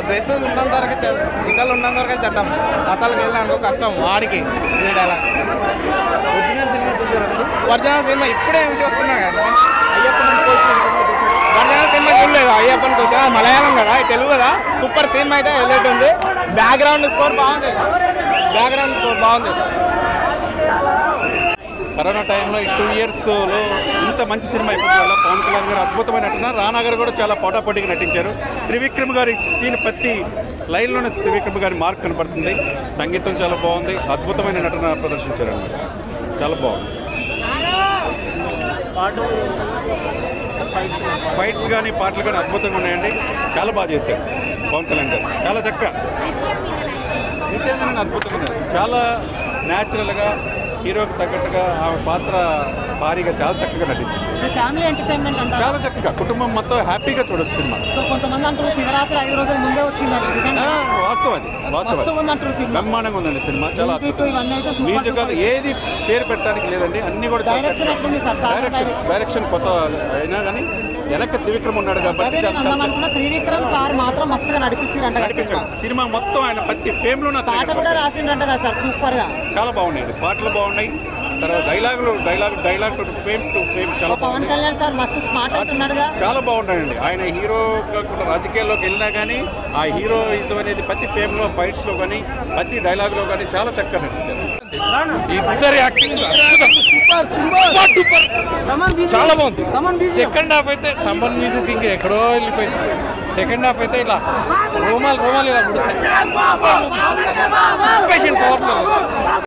Dress ఉన్నంత వరకు ఇతరులు ఉన్నంత వరకే చట్టం అతలకు వెళ్ళాను కష్టం వాడికి ఇది dialogue. ఒరిజినల్ సినిమా చూసారండి ఒరిజినల్ సినిమా ఇప్పుడే ఏం చూస్తున్నా కదా అయ్యప్ప కోచింగ్ సినిమా చూసారా? ఒరిజినల్ సినిమా చూడలేదు అయ్యప్పని కోసం మలయాళం కదా ఇది తెలుగు కదా సూపర్ సినిమా అయితే హైలైట్ ఉంది బ్యాక్గ్రౌండ్ స్కోర్ బాగుంది బ్యాక్గ్రౌండ్ స్కోర్ బాగుంది కరోనా టైంలో ఈ టూ ఇయర్స్లో ఇంత మంచి సినిమా ఇప్పటి వల్ల పవన్ కళ్యాణ్ గారు అద్భుతమైన నటన రానా గారు కూడా చాలా పోటాపోటీగా నటించారు త్రివిక్రమ్ గారి సీన్ ప్రతి లైన్లోనే త్రివిక్రమ్ గారి మార్క్ కనపడుతుంది సంగీతం చాలా బాగుంది అద్భుతమైన నటన ప్రదర్శించారు అన్నమాట చాలా బాగుంది పాటు ఫైట్స్ ఫైట్స్ కానీ పాటలు కానీ అద్భుతంగా ఉన్నాయండి చాలా బాగా చేశారు పవన్ కళ్యాణ్ గారు చాలా చక్కగా నిత్యమైన అద్భుతంగా ఉన్నారు చాలా న్యాచురల్గా హీరోకి తగ్గట్టుగా ఆమె పాత్ర భారీగా చాలా చక్కగా నటించింది ఫ్యామిలీ ఎంటర్టైన్మెంట్ అంటారు చాలా చక్కగా కుటుంబం మొత్తం హ్యాపీగా చూడొచ్చు సినిమా సో కొంతమంది అంటారు శివరాత్రి ఐదు రోజుల ముందే వచ్చిందని ఆ, నిజంగా వాస్తవం అది మస్తు వాస్తవం ఉంది అంటారు సినిమా బ్రహ్మాండంగా ఉందండి సినిమా చాలా మ్యూజిక్ ఇవన్నీ అయితే సూపర్ మ్యూజిక్ కాదు ఏది పేరు పెట్టడానికి లేదండి అన్ని కూడా చాలా డైరెక్షన్ చక్కగా- ఎట్లుంది sir? Sir direction direction. Direction కొత్త అయినా కానీ వెనక త్రివిక్రమ్ ఉన్నాడు కాబట్టి అదే నేను చాలా- అందాం చాలా అనుకున్న త్రివిక్రమ్ సార్ మాత్రం మస్తుగా నడిపించారంట కదా సినిమా నడిపించాడు సినిమా మొత్తం ఆయన ప్రతి ఫేమ్ లో పాట కూడా రాసిండ్రంట కదా సార్ సూపర్ గా చాలా బాగున్నాయి పాటలు బాగున్నాయి తర్వాత డైలాగులు dialogue dialogue fame to fame చాలా పవన్ బాగుంది కళ్యాణ్ సార్ మస్తు స్మార్ట్ అవుతున్నాడుగా చాలా బాగున్నాయండి ఆయన హీరో కాకుండా రాజకీయాల్లోకి వెళ్ళినా కానీ ఆ హీరోయిజం అనేది ప్రతి ఫేమ్లో ఫైట్స్లో కానీ ప్రతి డైలాగ్లో కానీ చాలా చక్కగా నటించారు ఇద్దరు యాక్టింగ్ చాలా బాగుంది సెకండ్ హాఫ్ అయితే తమ్మన్ మ్యూజిక్ ఇంకా ఎక్కడో వెళ్ళిపోయింది సెకండ్ హాఫ్ అయితే ఇలా రోమాలు రోమాలు ఇలా గుడిస్తాయి పవర్